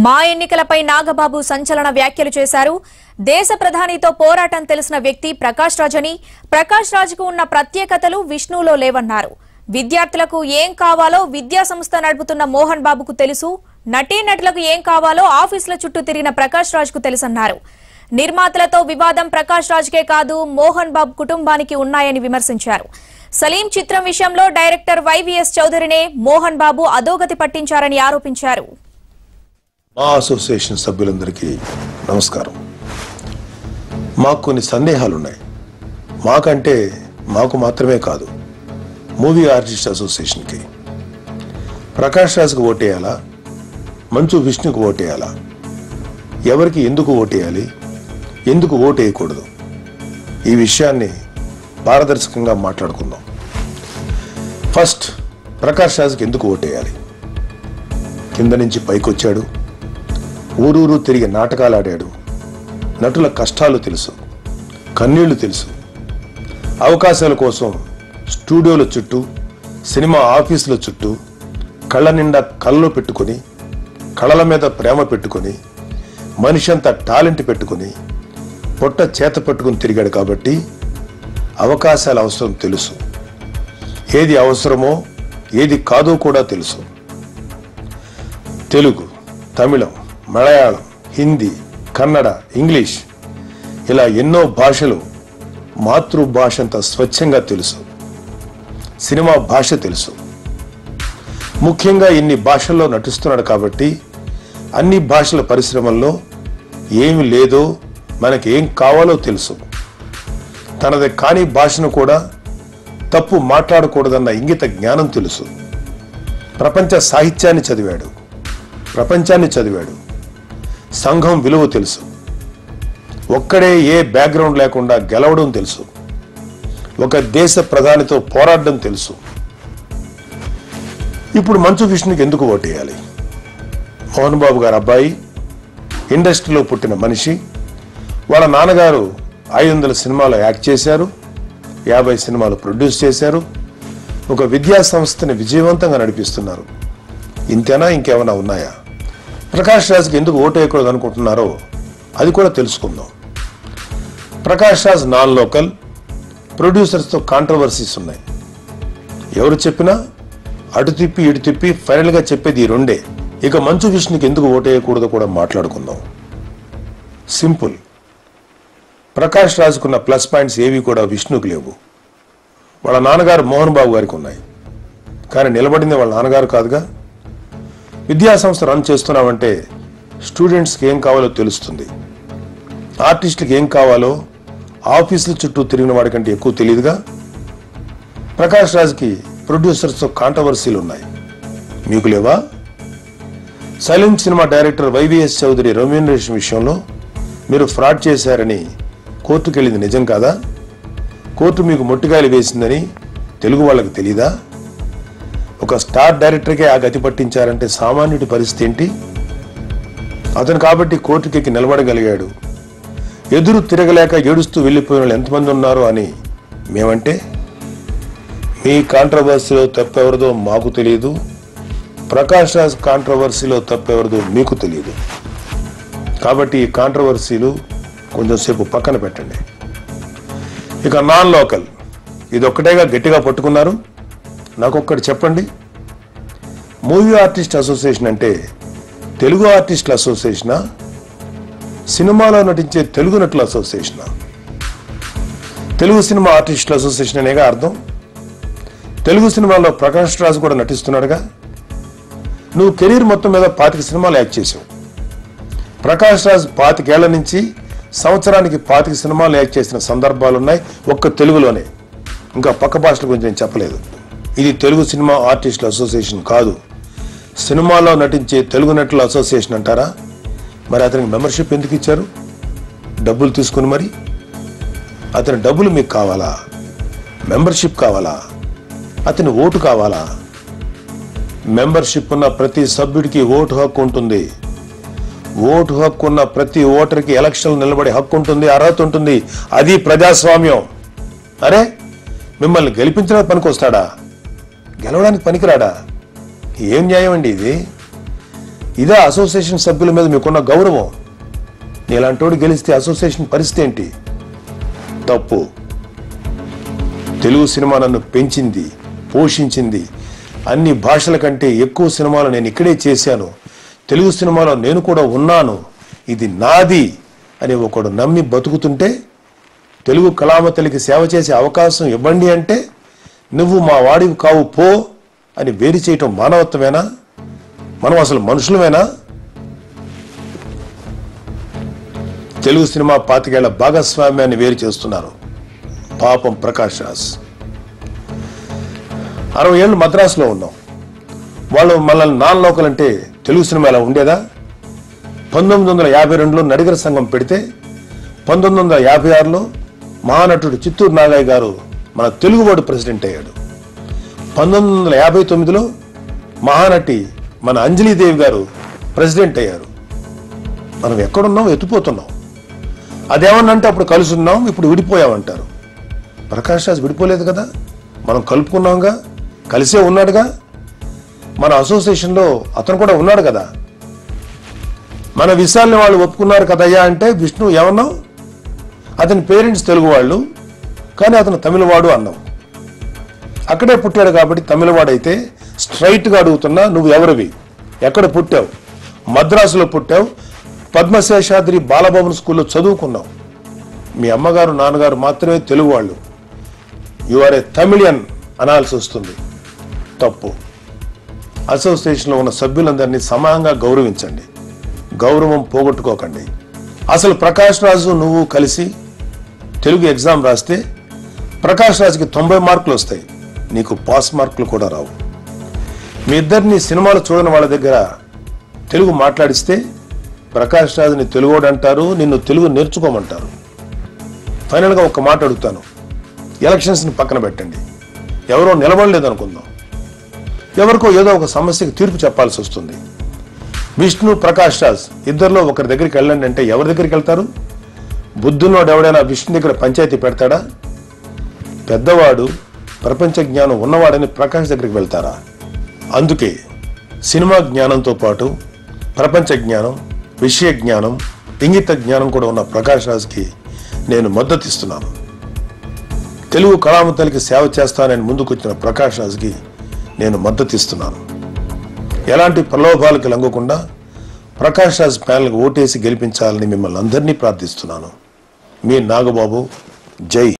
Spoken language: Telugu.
మా ఎన్నికలపై నాగబాబు సంచలన వ్యాఖ్యలు చేశారు దేశ ప్రధానితో పోరాటం తెలిసిన వ్యక్తి ప్రకాష్ రాజ్ అని ప్రకాష్ రాజ్కు ఉన్న ప్రత్యేకతలు విష్ణువులో లేవన్నారు విద్యార్థులకు ఏం కావాలో విద్యా సంస్థ నడుపుతున్న మోహన్ బాబుకు తెలుసు నటీనటులకు ఏం కావాలో ఆఫీసుల చుట్టూ తిరిగిన ప్రకాష్ రాజ్ కు తెలుసన్నారు నిర్మాతలతో వివాదం ప్రకాష్ రాజ్కే కాదు మోహన్ బాబు కుటుంబానికి ఉన్నాయని విమర్శించారు సలీం చిత్రం విషయంలో డైరెక్టర్ వైవీఎస్ చౌదరినే మోహన్ బాబు అధోగతి పట్టించారని ఆరోపించారు మా అసోసియేషన్ సభ్యులందరికీ నమస్కారం మాకు కొన్ని సందేహాలు ఉన్నాయి మాకంటే మాకు మాత్రమే కాదు మూవీ ఆర్టిస్ట్ అసోసియేషన్కి ప్రకాష్ రాజ్కి ఓటేయాలా మంచు విష్ణుకు ఓటేయాలా ఎవరికి ఎందుకు ఓటేయాలి ఎందుకు ఓటేయకూడదు ఈ విషయాన్ని పారదర్శకంగా మాట్లాడుకుందాం ఫస్ట్ ప్రకాష్ రాజ్కి ఎందుకు ఓటేయాలి కింద నుంచి పైకొచ్చాడు ఊరూరు తిరిగి నాటకాలు ఆడాడు నటుల కష్టాలు తెలుసు కన్నీళ్లు తెలుసు అవకాశాల కోసం స్టూడియోల చుట్టూ సినిమా ఆఫీసుల చుట్టూ కళ్ళ నిండా కళ్ళు పెట్టుకొని కళల మీద ప్రేమ పెట్టుకొని మనిషి అంతా టాలెంట్ పెట్టుకొని పొట్ట చేత పట్టుకుని తిరిగాడు కాబట్టి అవకాశాల అవసరం తెలుసు ఏది అవసరమో ఏది కాదో కూడా తెలుసు తెలుగు తమిళం మలయాళం హిందీ కన్నడ ఇంగ్లీష్ ఇలా ఎన్నో భాషలు మాతృభాష అంత స్వచ్ఛంగా తెలుసు సినిమా భాష తెలుసు ముఖ్యంగా ఇన్ని భాషల్లో నటిస్తున్నాడు కాబట్టి అన్ని భాషల పరిశ్రమల్లో ఏమి లేదో మనకి ఏం కావాలో తెలుసు తనది కాని భాషను కూడా తప్పు మాట్లాడకూడదన్న ఇంగిత జ్ఞానం తెలుసు ప్రపంచ సాహిత్యాన్ని చదివాడు ప్రపంచాన్ని చదివాడు సంఘం విలువ తెలుసు ఒక్కడే ఏ బ్యాక్గ్రౌండ్ లేకుండా గెలవడం తెలుసు ఒక దేశ ప్రధానితో పోరాడడం తెలుసు ఇప్పుడు మంచు విష్ణుకి ఎందుకు ఓటేయాలి మోహన్ బాబు గారు అబ్బాయి ఇండస్ట్రీలో పుట్టిన మనిషి వాళ్ళ నాన్నగారు ఐదు వందల సినిమాలు యాక్ట్ చేశారు యాభై సినిమాలు ప్రొడ్యూస్ చేశారు ఒక విద్యా సంస్థని విజయవంతంగా నడిపిస్తున్నారు ఇంతేనా ఇంకేమైనా ఉన్నాయా ప్రకాష్ రాజ్కి ఎందుకు ఓటు వేయకూడదు అనుకుంటున్నారో అది కూడా తెలుసుకుందాం ప్రకాష్ రాజ్ నాన్ లోకల్ ప్రొడ్యూసర్స్తో కాంట్రవర్సీస్ ఉన్నాయి ఎవరు చెప్పినా అటు తిప్పి ఇటు తిప్పి ఫైనల్గా చెప్పేది ఈ రెండే ఇక మంచు విష్ణుకి ఎందుకు ఓటు వేయకూడదో కూడా మాట్లాడుకుందాం సింపుల్ ప్రకాష్ రాజుకున్న ప్లస్ పాయింట్స్ ఏవి కూడా విష్ణుకు లేవు వాళ్ళ నాన్నగారు మోహన్ బాబు గారికి ఉన్నాయి కానీ నిలబడింది వాళ్ళ నాన్నగారు కాదుగా విద్యా సంస్థ రన్ చేస్తున్నామంటే స్టూడెంట్స్కి ఏం కావాలో తెలుస్తుంది ఆర్టిస్టులకు ఏం కావాలో ఆఫీసుల చుట్టూ తిరిగిన వాడికంటే ఎక్కువ తెలియదుగా ప్రకాష్ రాజ్కి ప్రొడ్యూసర్స్తో కాంట్రవర్సీలు ఉన్నాయి మీకు లేవా silent cinema director YVS Chowdary remuneration విషయంలో మీరు ఫ్రాడ్ చేశారని కోర్టుకు వెళ్ళింది నిజం కాదా కోర్టు మీకు మొట్టికాయలు వేసిందని తెలుగు వాళ్ళకి తెలీదా ఒక స్టార్ డైరెక్టర్కే ఆ గతి పట్టించారంటే సామాన్యుడి పరిస్థితి ఏంటి అతను కాబట్టి కోర్టుకెక్కి నిలబడగలిగాడు ఎదురు తిరగలేక ఏడుస్తూ వెళ్ళిపోయిన వాళ్ళు ఎంతమంది ఉన్నారో అని మేమంటే మీ కాంట్రవర్సీలో తప్పెవరిదో మాకు తెలియదు ప్రకాష్ రాజ్ కాంట్రవర్సీలో తప్పెవరిదో మీకు తెలియదు కాబట్టి ఈ కాంట్రవర్సీలు కొంచెం సేపు పక్కన పెట్టండి ఇక నాన్ లోకల్ ఇది ఒక్కటేగా గట్టిగా పట్టుకున్నారు నాకు ఒక్కటి చెప్పండి మూవీ ఆర్టిస్ట్ అసోసియేషన్ అంటే తెలుగు ఆర్టిస్టుల అసోసియేషనా సినిమాలో నటించే తెలుగు నటుల అసోసియేషనా తెలుగు సినిమా ఆర్టిస్టుల అసోసియేషన్ అనేగా అర్థం తెలుగు సినిమాలో ప్రకాష్ రాజు కూడా నటిస్తున్నాడుగా నువ్వు కెరీర్ మొత్తం మీద పాతిక సినిమాలు యాక్ట్ చేసావు ప్రకాష్ రాజ్ పాతికేళ్ల నుంచి సంవత్సరానికి పాతిక సినిమాలు యాక్ట్ చేసిన సందర్భాలు ఉన్నాయి ఒక్క తెలుగులోనే ఇంకా పక్క భాషల గురించి నేను చెప్పలేదు ఇది తెలుగు సినిమా ఆర్టిస్టుల అసోసియేషన్ కాదు సినిమాలో నటించే తెలుగు నటుల అసోసియేషన్ అంటారా మరి అతనికి మెంబర్షిప్ ఎందుకు ఇచ్చారు డబ్బులు తీసుకుని మరి అతని డబ్బులు మీకు కావాలా మెంబర్షిప్ కావాలా అతని ఓటు కావాలా మెంబర్షిప్ ఉన్న ప్రతి సభ్యుడికి ఓటు హక్కు ఉంటుంది ఓటు హక్కు ఉన్న ప్రతి ఓటర్కి ఎలక్షన్ నిలబడే హక్కు ఉంటుంది అర్హత ఉంటుంది అది ప్రజాస్వామ్యం అరే మిమ్మల్ని గెలిపించడానికి పనికొస్తాడా గెలవడానికి పనికిరాడా ఏం న్యాయం అండి ఇది ఇదే అసోసియేషన్ సభ్యుల మీద మీకున్న గౌరవం నీలాంటోడు గెలిస్తే అసోసియేషన్ పరిస్థితి ఏంటి తప్పు తెలుగు సినిమా నన్ను పెంచింది పోషించింది అన్ని భాషల కంటే ఎక్కువ సినిమాలు నేను ఇక్కడే చేశాను తెలుగు సినిమాలో నేను కూడా ఉన్నాను ఇది నాది అని ఒకడు నమ్మి బతుకుతుంటే తెలుగు కళామతలికి సేవ చేసే అవకాశం ఇవ్వండి అంటే నువ్వు మా వాడివి కావు పో అని వేరు చేయటం మానవత్వమేనా మనం అసలు మనుషులమేనా తెలుగు సినిమా పాతికేళ్ల భాగస్వామ్యాన్ని వేరు చేస్తున్నారు పాపం ప్రకాష్ రాజ్ అరవై ఏళ్ళు మద్రాసులో ఉన్నాం వాళ్ళు మనల్ని నాన్ లోకల్ అంటే తెలుగు సినిమా ఎలా ఉండేదా పంతొమ్మిది వందల యాభై రెండులో నడిగర సంఘం పెడితే పంతొమ్మిది వందల యాభై ఆరులో మహానటుడు చిత్తూరు నాగయ్య గారు మన తెలుగువాడు ప్రెసిడెంట్ అయ్యాడు పంతొమ్మిది వందల యాభై తొమ్మిదిలో మహానటి మన అంజలీదేవి గారు ప్రెసిడెంట్ అయ్యారు మనం ఎక్కడున్నాం ఎత్తిపోతున్నాం అదేమన్నంటే అప్పుడు కలిసి ఉన్నాం ఇప్పుడు విడిపోయామంటారు ప్రకాష్ రాజ్ విడిపోలేదు కదా మనం కలుపుకున్నాంగా కలిసే ఉన్నాడుగా మన అసోసియేషన్లో అతను కూడా ఉన్నాడు కదా మన విషయాల్ని వాళ్ళు ఒప్పుకున్నారు కదయ్యా అంటే విష్ణు ఏమన్నావు అతని పేరెంట్స్ తెలుగు వాళ్ళు కానీ అతను తమిళవాడు అన్నావు అక్కడే పుట్టాడు కాబట్టి తమిళవాడైతే స్ట్రైట్గా అడుగుతున్నా నువ్వు ఎవరివి ఎక్కడ పుట్టావు మద్రాసులో పుట్టావు పద్మశేషాద్రి బాలభవన్ స్కూల్లో చదువుకున్నావు మీ అమ్మగారు నాన్నగారు మాత్రమే తెలుగు వాళ్ళు యు ఆర్ ఏ తమిళియన్ అనాల్సి వస్తుంది తప్పు అసోసియేషన్లో ఉన్న సభ్యులందరినీ సమానంగా గౌరవించండి గౌరవం పోగొట్టుకోకండి అసలు ప్రకాష్ రాజు నువ్వు కలిసి తెలుగు ఎగ్జామ్ రాస్తే ప్రకాష్ రాజుకి తొంభై మార్కులు వస్తాయి నీకు పాస్ మార్కులు కూడా రావు మీ ఇద్దరిని సినిమాలు చూడని వాళ్ళ దగ్గర తెలుగు మాట్లాడిస్తే ప్రకాష్ రాజుని తెలుగోడు అంటారు నిన్ను తెలుగు నేర్చుకోమంటారు ఫైనల్గా ఒక మాట అడుగుతాను ఎలక్షన్స్ని పక్కన పెట్టండి ఎవరో నిలబడలేదు అనుకుందాం ఎవరికో ఏదో ఒక సమస్యకి తీర్పు చెప్పాల్సి వస్తుంది విష్ణు ప్రకాష్ రాజ్ ఇద్దరిలో ఒకరి దగ్గరికి వెళ్ళండి అంటే ఎవరి దగ్గరికి వెళ్తారు బుద్ధున్నోడు ఎవడైనా విష్ణు దగ్గర పంచాయతీ పెడతాడా పెద్దవాడు ప్రపంచ జ్ఞానం ఉన్నవాడని ప్రకాష్ దగ్గరికి వెళ్తారా అందుకే సినిమా జ్ఞానంతో పాటు ప్రపంచ జ్ఞానం విషయ జ్ఞానం ఇంగిత జ్ఞానం కూడా ఉన్న ప్రకాష్ రాజ్కి నేను మద్దతు ఇస్తున్నాను తెలుగు కళామతలకి సేవ చేస్తానని ముందుకొచ్చిన ప్రకాష్ రాజ్కి నేను మద్దతు ఇస్తున్నాను ఎలాంటి ప్రలోభాలకు లొంగకుండా ప్రకాష్ రాజ్ ప్యానల్కి ఓటేసి గెలిపించాలని మిమ్మల్ని అందరినీ ప్రార్థిస్తున్నాను మీ నాగబాబు జై